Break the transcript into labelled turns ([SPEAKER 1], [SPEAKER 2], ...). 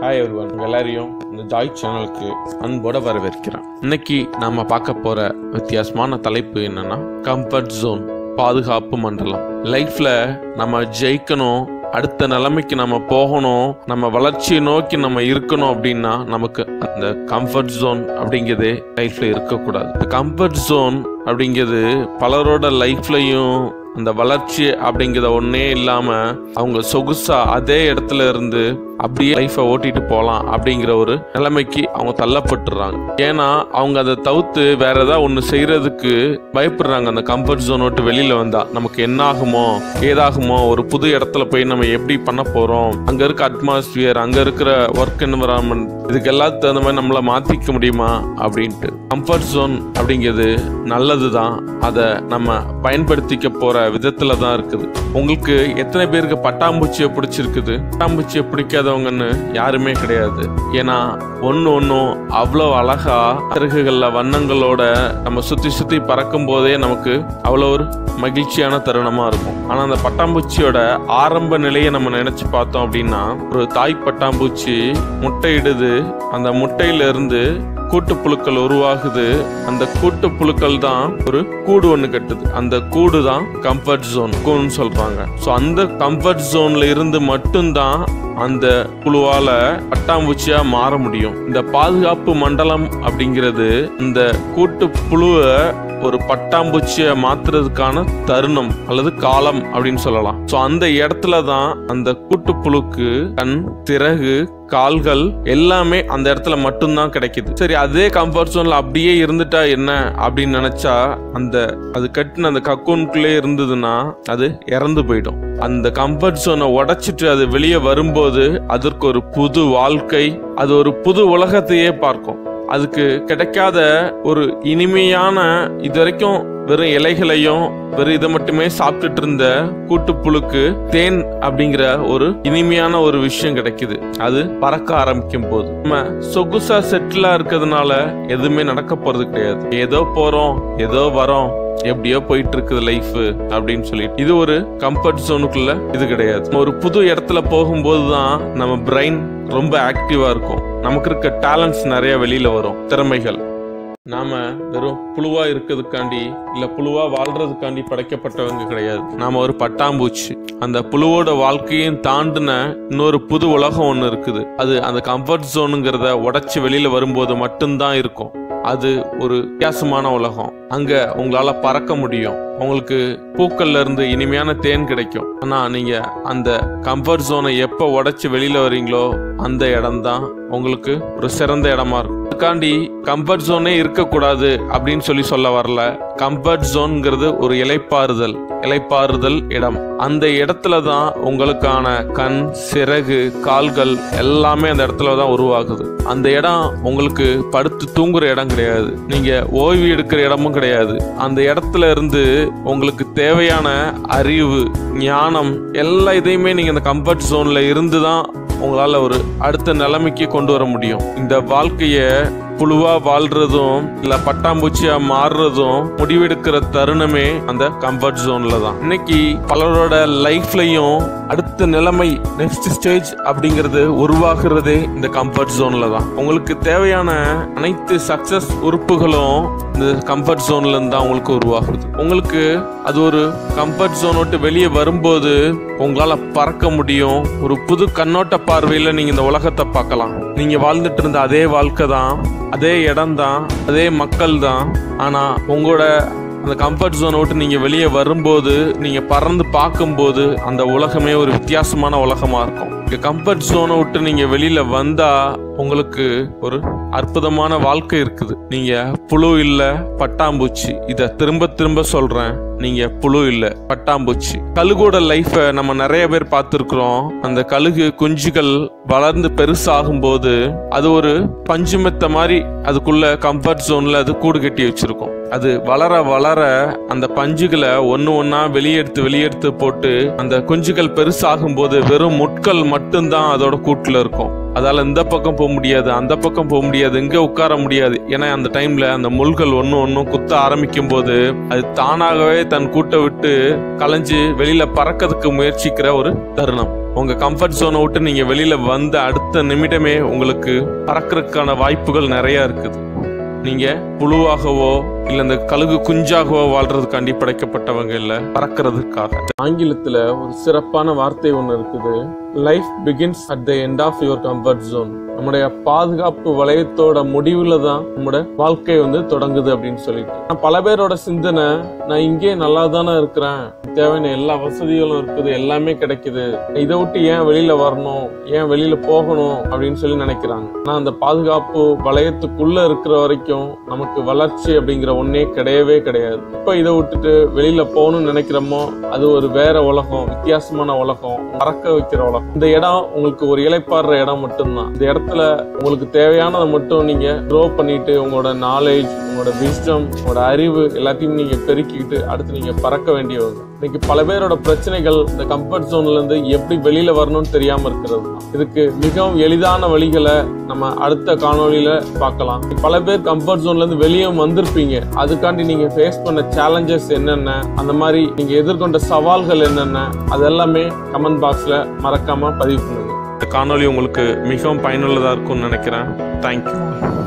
[SPEAKER 1] hi everyone உங்க எல்லாரையும் இந்த ஜாய் சேனலுக்கு அன்போட வரவேற்கிறேன் இன்னைக்கு நாம பார்க்க போற வித்தியாசமான தலைப்பு என்னன்னா கம்ஃபர்ட் ஜோன் பாதுகாப்பு மண்டலம் லைஃப்ல நம்ம ஜெயிக்கணும் அடுத்த நிலைமைக்கு நம்ம போகணும் நம்ம வளர்ச்சியை நோக்கி நம்ம இருக்கணும் அப்படின்னா நமக்கு அந்த கம்ஃபர்ட் ஜோன் அப்படிங்கிறதே லைஃப்ல இருக்கக்கூடாது இந்த கம்ஃபர்ட் ஜோன் அப்படிங்கிறது பலரோட லைஃப்லையும் அந்த வளர்ச்சி அப்படிங்கிற ஒன்றே இல்லாமல் அவங்க சொகுசா அதே இடத்துல இருந்து அப்படியே லைஃப்பை ஓட்டிட்டு போகலாம் அப்படிங்கிற ஒரு நிலைமைக்கு அவங்க தள்ளப்பட்டுறாங்க ஏன்னா அவங்க அதை தவிர்த்து வேற ஏதாவது ஒன்று செய்யறதுக்கு பயப்படுறாங்க அந்த கம்ஃபர்ட் ஜோன் விட்டு வெளியில வந்தா நமக்கு என்ன ஆகுமோ ஏதாகுமோ ஒரு புது இடத்துல போய் நம்ம எப்படி பண்ண போறோம் அங்க இருக்க அட்மாஸ்பியர் அங்க இருக்கிற ஒர்க் என்வரான்மெண்ட் இதுக்கு எல்லாத்துக்கு தகுந்த மாதிரி நம்மள மாத்திக்க முடியுமா அப்படின்ட்டு கம்ஃபர்ட் ஜோன் அப்படிங்கிறது நல்லது தான் அதை நம்ம பயன்படுத்திக்க போற விதத்துல தான் இருக்குது உங்களுக்கு எத்தனை பேருக்கு பட்டாம்பூச்சியை பிடிச்சிருக்குது பட்டாம்பூச்சியை பிடிக்காதவங்கன்னு யாருமே கிடையாது ஏன்னா ஒன்று ஒன்றும் அவ்வளோ அழகா அருகுகள்ல வண்ணங்களோட நம்ம சுத்தி சுத்தி பறக்கும் போதே நமக்கு அவ்வளோ ஒரு மகிழ்ச்சியான தருணமா இருக்கும் ஆனா அந்த பட்டாம்பூச்சியோட ஆரம்ப நிலையை நம்ம நினைச்சு பார்த்தோம் அப்படின்னா ஒரு தாய் பட்டாம்பூச்சி முட்டையிடுது அந்த முட்டையில இருந்து கூட்டு புழுக்கள் உருவாகுது அந்த கூட்டு புழுக்கள் தான் ஒரு கூடு ஒண்ணு கட்டுது அந்த கூடு தான் கம்ஃபர்ட் ஜோன் கூன்னு சொல்றாங்க ஸோ அந்த கம்ஃபர்ட் ஜோன்ல இருந்து மட்டும்தான் அந்த புழுவால பட்டாம்பூச்சியா மாற முடியும் இந்த பாதுகாப்பு மண்டலம் அப்படிங்கிறது இந்த கூட்டு புழுவை ஒரு பட்டாம்பூச்சியை மாத்துறதுக்கான தருணம் அல்லது காலம் அப்படின்னு சொல்லலாம் ஸோ அந்த இடத்துல தான் அந்த கூட்டுப்புழுக்கு கண் திறகு கால்கள் எல்லாமே அந்த இடத்துல மட்டும்தான் கிடைக்குது சரி அதே கம்ஃபர்ட் ஜோன்ல அப்படியே இருந்துட்டா என்ன அப்படின்னு நினைச்சா அந்த அது கட்டின அந்த கக்கூனுக்குள்ளே இருந்ததுன்னா அது இறந்து போயிடும் அந்த கம்ஃபர்ட் ஜோனை உடைச்சிட்டு அது வெளியே வரும்போது அதற்கு ஒரு புது வாழ்க்கை அது ஒரு புது உலகத்தையே பார்க்கும் அதுக்கு கிடைக்காத ஒரு இனிமையான இது வரைக்கும் வெறும் இலைகளையும் வெறும் இதை மட்டுமே சாப்பிட்டுட்டு இருந்த கூட்டுப்புழுக்கு தேன் அப்படிங்கிற ஒரு இனிமையான ஒரு விஷயம் கிடைக்குது அது பறக்க ஆரம்பிக்கும் போது நம்ம சொகுசா செட்டிலா இருக்கிறதுனால எதுவுமே நடக்க போறது கிடையாது ஏதோ போறோம் ஏதோ வரோம் எப்படியோ போயிட்டு இருக்குது லைஃப் அப்படின்னு சொல்லிட்டு இது ஒரு கம்ஃபர்ட் ஜோனுக்குள்ள இது கிடையாது ஒரு புது இடத்துல போகும்போது தான் நம்ம பிரெயின் ரொம்ப ஆக்டிவா இருக்கும் நமக்கு இருக்க டேலண்ட்ஸ் நிறைய வெளியில வரும் திறமைகள் நாம வெறும் புழுவா இருக்கிறதுக்காண்டி இல்ல புழுவா வாழ்றதுக்காண்டி படைக்கப்பட்டவங்க கிடையாது நாம ஒரு பட்டாம்பூச்சி அந்த புழுவோட வாழ்க்கையும் தாண்டின இன்னொரு புது உலகம் ஒண்ணு இருக்குது அது அந்த கம்ஃபர்ட் ஜோனுங்கிறத உடைச்சு வெளியில வரும்போது மட்டும்தான் இருக்கும் அது ஒரு வித்தியாசமான உலகம் அங்க உங்களால பறக்க முடியும் உங்களுக்கு பூக்கள்ல இருந்து இனிமையான தேன் கிடைக்கும் ஆனா நீங்க அந்த கம்ஃபர்ட் ஜோனை எப்ப உடைச்சு வெளியில வரீங்களோ அந்த இடம் தான் உங்களுக்கு ஒரு சிறந்த இடமா இருக்கும் அதுக்காண்டி கம்ஃபர்ட் ஜோனே இருக்கக்கூடாது அப்படின்னு சொல்லி சொல்ல வரல கம்ஃபர்ட் ஜோன்ங்கிறது ஒரு இலைப்பாறுதல் இலைப்பாறுதல் இடம் அந்த இடத்துல தான் உங்களுக்கான கண் சிறகு கால்கள் எல்லாமே அந்த இடத்துல தான் உருவாகுது அந்த இடம் உங்களுக்கு படுத்து தூங்குற இடம் கிடையாது நீங்க ஓய்வு எடுக்கிற இடமும் கிடையாது அந்த இடத்துல இருந்து உங்களுக்கு தேவையான அறிவு ஞானம் எல்லா இதையுமே நீங்க இந்த கம்ஃபர்ட் ஜோன்ல இருந்து தான் உங்களால ஒரு அடுத்த நிலைமைக்கு கொண்டு வர முடியும் இந்த வாழ்க்கைய புழுவா வாழ்றதும் இல்ல பட்டாம்பூச்சியா மாறுறதும் முடிவெடுக்கிற தருணமே அந்த கம்ஃபர்ட் ஜோன்ல தான் இன்னைக்கு பலரோட லைஃப்லயும் அடுத்த நிலைமை நெக்ஸ்ட் ஸ்டேஜ் அப்படிங்கிறது உருவாகுறதே இந்த கம்ஃபர்ட் ஜோன்ல தான் உங்களுக்கு தேவையான அனைத்து சக்சஸ் உறுப்புகளும் இந்த கம்ஃபர்ட் ஜோன்ல இருந்து தான் உங்களுக்கு உருவாகுது உங்களுக்கு அது ஒரு கம்ஃபர்ட் ஜோன் விட்டு வெளியே வரும்போது உங்களால பறக்க முடியும் ஒரு புது கண்ணோட்ட பார்வையில நீங்க இந்த உலகத்தை பார்க்கலாம் நீங்க வாழ்ந்துட்டு இருந்த அதே வாழ்க்கை தான் அதே இடம் தான் அதே மக்கள் தான் ஆனா உங்களோட அந்த கம்ஃபர்ட் ஜோனை விட்டு நீங்க வெளியே வரும்போது நீங்க பறந்து பார்க்கும்போது அந்த உலகமே ஒரு வித்தியாசமான உலகமா இருக்கும் இங்க கம்ஃபர்ட் ஜோனை விட்டு நீங்க வெளியில வந்தா உங்களுக்கு ஒரு அற்புதமான வாழ்க்கை இருக்குது நீங்க புழு இல்ல பட்டாம்பூச்சி இத திரும்ப திரும்ப சொல்றேன் நீங்க புழு இல்ல பட்டாம்பூச்சி கழுகோட லைஃப நம்ம நிறைய பேர் பார்த்துருக்குறோம் அந்த கழுகு குஞ்சுகள் வளர்ந்து பெருசாகும் போது அது ஒரு பஞ்சு மெத்த மாதிரி அதுக்குள்ள கம்ஃபர்ட் ஜோன்ல அது கூடு கட்டி வச்சிருக்கும் அது வளர வளர அந்த பஞ்சுகளை ஒன்று ஒன்றா வெளியெடுத்து வெளியெடுத்து போட்டு அந்த குஞ்சுகள் பெருசாகும் போது வெறும் முட்கள் மட்டும்தான் அதோட கூட்டில் இருக்கும் அதால இந்த பக்கம் போக முடியாது அந்த பக்கம் போக முடியாது இங்க உட்கார முடியாது ஏன்னா அந்த டைம்ல அந்த முள்கள் ஒன்று ஒன்றும் குத்த ஆரம்பிக்கும் போது அது தானாகவே தன் கூட்டை விட்டு கலைஞ்சு வெளியில பறக்கிறதுக்கு முயற்சிக்கிற ஒரு தருணம் உங்க கம்ஃபர்ட் ஜோனை விட்டு நீங்க வெளியில வந்த அடுத்த நிமிடமே உங்களுக்கு பறக்கிறதுக்கான வாய்ப்புகள் நிறைய இருக்குது நீங்க புழுவாகவோ இல்ல இந்த கழுகு குஞ்சாகவோ வாழ்றதுக்காண்டி படைக்கப்பட்டவங்க இல்ல பறக்கிறதுக்காக ஆங்கிலத்துல ஒரு சிறப்பான வார்த்தை ஒன்று இருக்குது life begins at the end of your comfort zone நம்முடைய பாதுகாப்பு வளையத்தோட முடிவுல தான் நம்முடைய வாழ்க்கை வந்து தொடங்குது அப்படின்னு சொல்லிட்டு ஆனா பல பேரோட சிந்தனை நான் இங்கே நல்லா தானே இருக்கிறேன் தேவையான எல்லா வசதிகளும் இருக்குது எல்லாமே கிடைக்குது இதை விட்டு ஏன் வெளியில வரணும் ஏன் வெளியில போகணும் அப்படின்னு சொல்லி நினைக்கிறாங்க ஆனா அந்த பாதுகாப்பு வளையத்துக்குள்ள இருக்கிற வரைக்கும் நமக்கு வளர்ச்சி அப்படிங்கிற ஒன்னே கிடையவே கிடையாது இப்ப இதை விட்டுட்டு வெளியில போகணும்னு நினைக்கிறோமோ அது ஒரு வேற உலகம் வித்தியாசமான உலகம் மறக்க வைக்கிற உலகம் இந்த இடம் உங்களுக்கு ஒரு இலைப்பாடுற இடம் மட்டும்தான் இந்த இடத்துல உங்களுக்கு தேவையானதை மட்டும் நீங்க க்ரோ பண்ணிட்டு உங்களோட நாலேஜ் உங்களோட விஸ்டம் உங்களோட அறிவு எல்லாத்தையும் நீங்க பெருக்கிக்கிட்டு அடுத்து நீங்க பறக்க வேண்டியவங்க இன்னைக்கு பல பேரோட பிரச்சனைகள் இந்த கம்ஃபர்ட் ஜோன்ல இருந்து எப்படி வெளியில வரணும்னு தெரியாம இருக்கிறது தான் இதுக்கு மிகவும் எளிதான வழிகளை நம்ம அடுத்த காணொளியில பார்க்கலாம் பல பேர் கம்ஃபர்ட் ஜோன்ல இருந்து வெளியே வந்திருப்பீங்க அதுக்காண்டி நீங்க ஃபேஸ் பண்ண சேலஞ்சஸ் என்னென்ன அந்த மாதிரி நீங்க எதிர்கொண்ட சவால்கள் என்னென்ன அதெல்லாமே கமெண்ட் பாக்ஸ்ல மறக்காம பதிவு பண்ணுங்க இந்த காணொளி உங்களுக்கு மிகவும் பயனுள்ளதா இருக்கும்னு நினைக்கிறேன் தேங்க்யூ